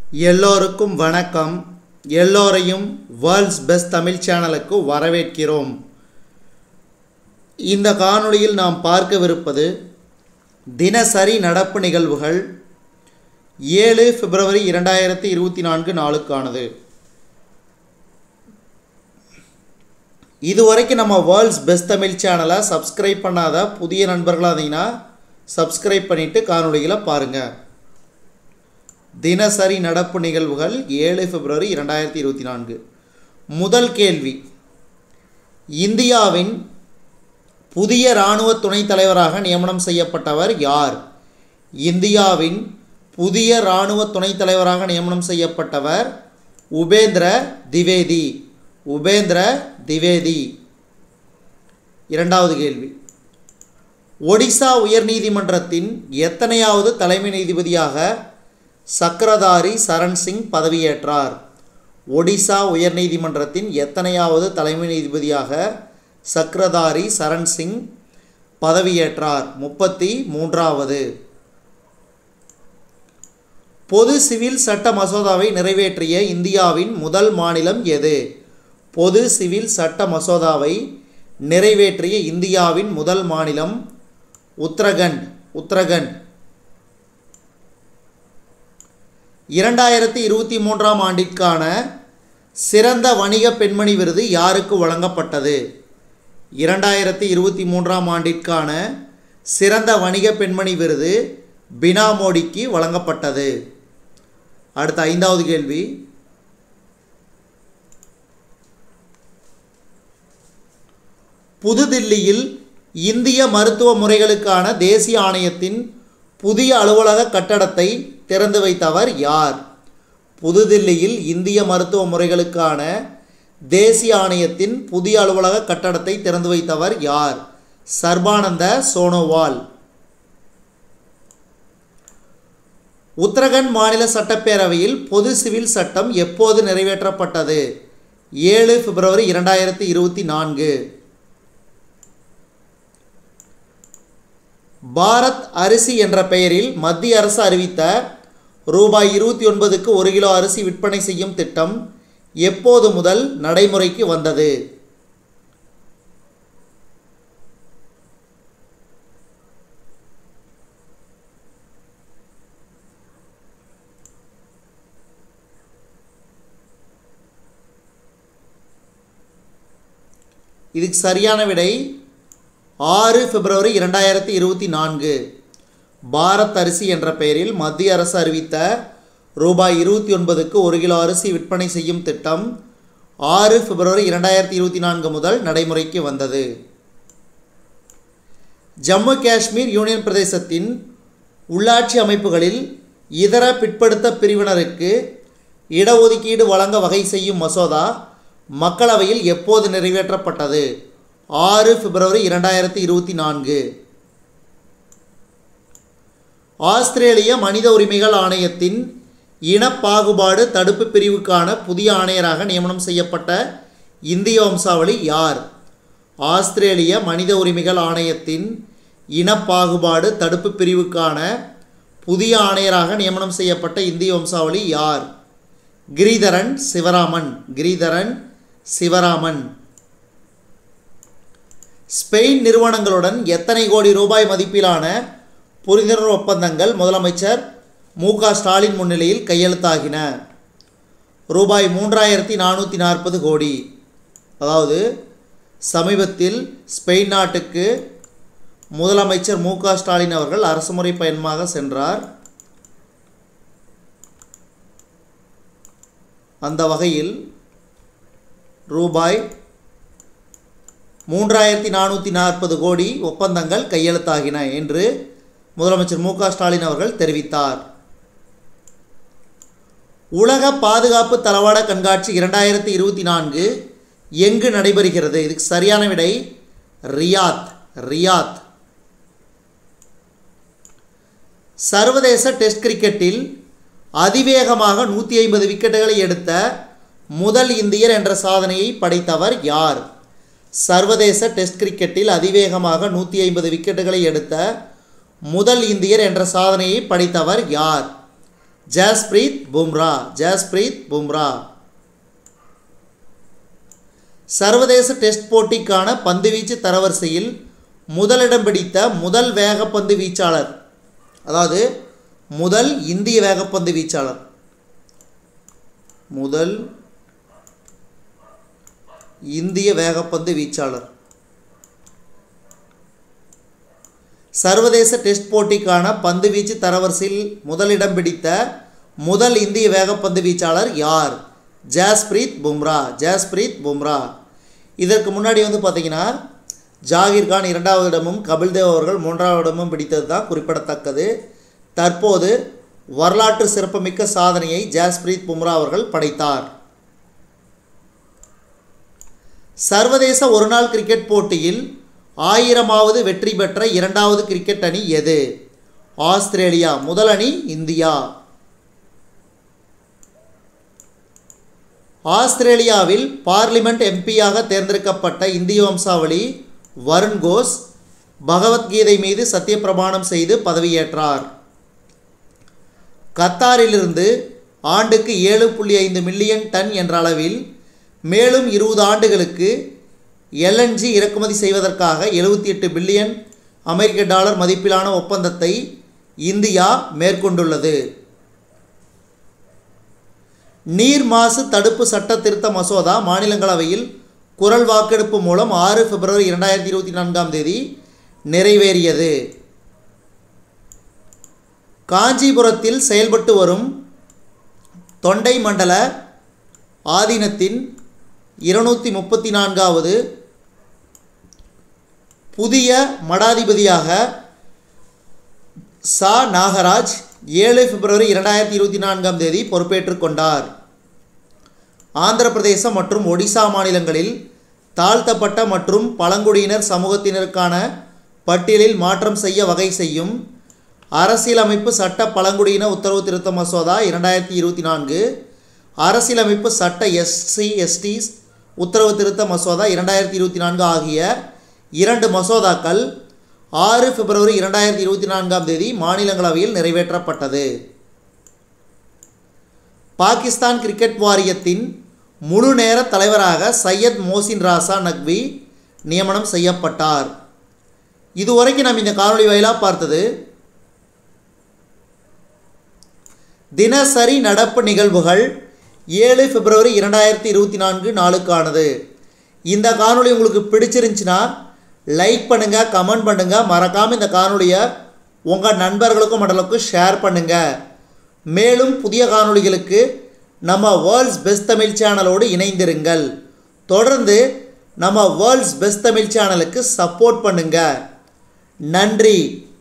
எல்லோருக்கும் வணக்கம் எல்லோரையும் வேர்ல்ட்ஸ் பெஸ்ட் தமிழ் சேனலுக்கு வரவேற்கிறோம் இந்த காணொளியில் நாம் பார்க்கவிருப்பது தினசரி நடப்பு நிகழ்வுகள் ஏழு பிப்ரவரி இரண்டாயிரத்தி இருபத்தி நான்கு நாளுக்கானது இதுவரைக்கும் நம்ம வேர்ல்ட்ஸ் பெஸ்ட் தமிழ் சேனலை சப்ஸ்கிரைப் பண்ணாத புதிய நண்பர்களாக இருந்தீங்கன்னா சப்ஸ்கிரைப் பண்ணிவிட்டு காணொளிகளை பாருங்கள் தினசரி நடப்பு நிகழ்வுகள் ஏழு பிப்ரவரி இரண்டாயிரத்தி இருபத்தி நான்கு முதல் கேள்வி இந்தியாவின் புதிய இராணுவ துணைத் தலைவராக நியமனம் செய்யப்பட்டவர் யார் இந்தியாவின் புதிய இராணுவ துணைத் தலைவராக நியமனம் செய்யப்பட்டவர் உபேந்திர திவேதி உபேந்திர திவேதி இரண்டாவது கேள்வி ஒடிசா உயர்நீதிமன்றத்தின் எத்தனையாவது தலைமை நீதிபதியாக சக்கரதாரி சரண் சிங் பதவியேற்றார் ஒடிசா உயர்நீதிமன்றத்தின் எத்தனையாவது தலைமை நீதிபதியாக சக்கரதாரி சரண் சிங் பதவியேற்றார் முப்பத்தி மூன்றாவது பொது சிவில் சட்ட மசோதாவை நிறைவேற்றிய இந்தியாவின் முதல் மாநிலம் எது பொது சிவில் சட்ட மசோதாவை நிறைவேற்றிய இந்தியாவின் முதல் மாநிலம் உத்தரகண்ட் உத்தரகண்ட் இரண்டாயிரத்தி இருபத்தி மூன்றாம் ஆண்டிற்கான சிறந்த வணிக பெண்மணி விருது யாருக்கு வழங்கப்பட்டது இரண்டாயிரத்தி இருபத்தி மூன்றாம் ஆண்டிற்கான சிறந்த வணிக பெண்மணி விருது பினா மோடிக்கு வழங்கப்பட்டது அடுத்த ஐந்தாவது கேள்வி புதுதில்லியில் இந்திய மருத்துவ முறைகளுக்கான தேசிய ஆணையத்தின் புதிய அலுவலக கட்டடத்தை திறந்து வைத்தவர் யார் புதுதில்லியில் இந்திய மருத்துவ முறைகளுக்கான தேசிய ஆணையத்தின் புதிய அலுவலக கட்டடத்தை திறந்து வைத்தவர் யார் சர்பானந்த சோனோவால் உத்தரகண்ட் மாநில சட்டப்பேரவையில் பொது சிவில் சட்டம் எப்போது நிறைவேற்றப்பட்டது ஏழு பிப்ரவரி இரண்டாயிரத்தி இருபத்தி நான்கு பாரத் அரிசி என்ற பெயரில் மத்திய அரசு அறிவித்த ரூபாய் இருபத்தி ஒன்பதுக்கு ஒரு கிலோ அரிசி விற்பனை செய்யும் திட்டம் எப்போது முதல் நடைமுறைக்கு வந்தது இதுக்கு சரியான விடை ஆறு பிப்ரவரி இரண்டாயிரத்தி இருபத்தி நான்கு பாரத் அரிசி என்ற பெயரில் மத்திய அரசு அறிவித்த ரூபாய் இருபத்தி ஒன்பதுக்கு ஒரு கிலோ அரிசி விற்பனை செய்யும் திட்டம் ஆறு பிப்ரவரி இரண்டாயிரத்தி இருபத்தி நான்கு முதல் நடைமுறைக்கு வந்தது ஜம்மு காஷ்மீர் யூனியன் பிரதேசத்தின் உள்ளாட்சி அமைப்புகளில் இதர பிற்படுத்த பிரிவினருக்கு இடஒதுக்கீடு வழங்க வகை செய்யும் மசோதா மக்களவையில் எப்போது நிறைவேற்றப்பட்டது ஆறு பிப்ரவரி இரண்டாயிரத்தி இருபத்தி நான்கு ஆஸ்திரேலிய மனித உரிமைகள் ஆணையத்தின் இனப்பாகுபாடு தடுப்பு பிரிவுக்கான புதிய ஆணையராக நியமனம் செய்யப்பட்ட இந்திய வம்சாவளி யார் ஆஸ்திரேலிய மனித உரிமைகள் ஆணையத்தின் இனப்பாகுபாடு தடுப்பு பிரிவுக்கான புதிய ஆணையராக நியமனம் செய்யப்பட்ட இந்திய வம்சாவளி யார் கிரிதரன் சிவராமன் கிரிதரன் சிவராமன் ஸ்பெயின் நிறுவனங்களுடன் எத்தனை கோடி ரூபாய் மதிப்பிலான புரிந்துணர்வு ஒப்பந்தங்கள் முதலமைச்சர் மு க ஸ்டாலின் முன்னிலையில் கையெழுத்தாகின ரூபாய் மூன்றாயிரத்தி நானூற்றி நாற்பது கோடி அதாவது சமீபத்தில் ஸ்பெயின் நாட்டுக்கு முதலமைச்சர் மு க ஸ்டாலின் அவர்கள் அரசுமுறை பயணமாக சென்றார் அந்த வகையில் ரூபாய் மூன்றாயிரத்தி நானூற்றி நாற்பது கோடி ஒப்பந்தங்கள் கையெழுத்தாகின என்று முதலமைச்சர் மு ஸ்டாலின் அவர்கள் தெரிவித்தார் உலக பாதுகாப்பு தளவாட கண்காட்சி இரண்டாயிரத்தி இருபத்தி நான்கு எங்கு நடைபெறுகிறது இதுக்கு சரியான விடை ரியாத் ரியாத் சர்வதேச டெஸ்ட் கிரிக்கெட்டில் அதிவேகமாக நூற்றி ஐம்பது விக்கெட்டுகளை எடுத்த முதல் இந்தியர் என்ற சாதனையை படைத்தவர் யார் சர்வதேச டெஸ்ட் கிரிக்கெட்டில் அதிவேகமாக நூற்றி ஐம்பது விக்கெட்டுகளை எடுத்த முதல் இந்தியர் என்ற சாதனையை படைத்தவர் யார் ஜாஸ்பிரீத் பும்ரா ஜாஸ்பிரீத் பும்ரா சர்வதேச டெஸ்ட் போட்டிக்கான பந்துவீச்சு தரவரிசையில் முதலிடம் பிடித்த முதல் வேகப்பந்து வீச்சாளர் அதாவது முதல் இந்திய வேகப்பந்து வீச்சாளர் முதல் இந்திய வேகப்பந்து வீச்சாளர் சர்வதேச டெஸ்ட் போட்டிக்கான பந்து வீச்சு தரவரிசையில் முதலிடம் பிடித்த முதல் இந்திய வேகப்பந்து வீச்சாளர் யார் ஜாஸ்பிரீத் பும்ரா ஜாஸ்பிரீத் பும்ரா இதற்கு முன்னாடி வந்து பார்த்தீங்கன்னா ஜாகிர் கான் இரண்டாவது இடமும் கபில் தேவ் அவர்கள் மூன்றாவது இடமும் பிடித்தது தான் குறிப்பிடத்தக்கது தற்போது வரலாற்று சிறப்புமிக்க சாதனையை ஜாஸ்பிரீத் பும்ரா அவர்கள் படைத்தார் சர்வதேச ஒருநாள் கிரிக்கெட் போட்டியில் ஆயிரமாவது வெற்றி பெற்ற இரண்டாவது கிரிக்கெட் அணி எது ஆஸ்திரேலியா முதல் அணி இந்தியா ஆஸ்திரேலியாவில் பார்லிமெண்ட் எம்பியாக தேர்ந்தெடுக்கப்பட்ட இந்திய வம்சாவளி வருண் கோஸ் பகவத்கீதை மீது சத்தியப்பிரமாணம் செய்து பதவியேற்றார் கத்தாரிலிருந்து ஆண்டுக்கு ஏழு புள்ளி ஐந்து மில்லியன் டன் என்ற அளவில் மேலும் இருபது ஆண்டுகளுக்கு எல்என்ஜி இறக்குமதி செய்வதற்காக எழுபத்தி எட்டு பில்லியன் அமெரிக்க டாலர் மதிப்பிலான ஒப்பந்தத்தை இந்தியா மேற்கொண்டுள்ளது நீர் மாசு தடுப்பு சட்ட திருத்த மசோதா மாநிலங்களவையில் குரல் வாக்கெடுப்பு மூலம் ஆறு பிப்ரவரி இரண்டாயிரத்தி இருபத்தி நான்காம் தேதி நிறைவேறியது காஞ்சிபுரத்தில் செயல்பட்டு வரும் தொண்டை மண்டல ஆதீனத்தின் இருநூற்றி முப்பத்தி நான்காவது புதிய மடாதிபதியாக சா நாகராஜ் ஏழு பிப்ரவரி இரண்டாயிரத்தி இருபத்தி நான்காம் தேதி பொறுப்பேற்றுக் கொண்டார் ஆந்திர பிரதேசம் மற்றும் ஒடிசா மாநிலங்களில் தாழ்த்தப்பட்ட மற்றும் பழங்குடியினர் சமூகத்தினருக்கான பட்டியலில் மாற்றம் செய்ய வகை செய்யும் அரசியலமைப்பு சட்ட பழங்குடியின உத்தரவு திருத்த மசோதா இரண்டாயிரத்தி இருபத்தி நான்கு அரசியலமைப்பு சட்ட எஸ்சி எஸ்டிஸ் உத்தரவு திருத்த மசோதா இரண்டாயிரத்தி இருபத்தி நான்கு ஆகிய இரண்டு மசோதாக்கள் ஆறு பிப்ரவரி இரண்டாயிரத்தி இருபத்தி நான்காம் தேதி மாநிலங்களவையில் நிறைவேற்றப்பட்டது பாகிஸ்தான் கிரிக்கெட் வாரியத்தின் முழு நேர தலைவராக சையத் மோசின் ராசா நக்வி நியமனம் செய்யப்பட்டார் இதுவரைக்கும் நம்ம இந்த காணொளி வாயிலாக பார்த்தது தினசரி நடப்பு நிகழ்வுகள் ஏழு பிப்ரவரி இரண்டாயிரத்தி இருபத்தி நான்கு நாளுக்கானது இந்த காணொளி உங்களுக்கு பிடிச்சிருந்துச்சுன்னா லைக் பண்ணுங்கள் கமெண்ட் பண்ணுங்கள் மறக்காமல் இந்த காணொளியை உங்கள் நண்பர்களுக்கும் மடலுக்கும் ஷேர் பண்ணுங்கள் மேலும் புதிய காணொளிகளுக்கு நம்ம வேர்ல்ட்ஸ் பெஸ்ட் தமிழ் சேனலோடு இணைந்திருங்கள் தொடர்ந்து நம்ம வேர்ல்ட்ஸ் பெஸ்ட் தமிழ் சேனலுக்கு சப்போர்ட் பண்ணுங்கள் நன்றி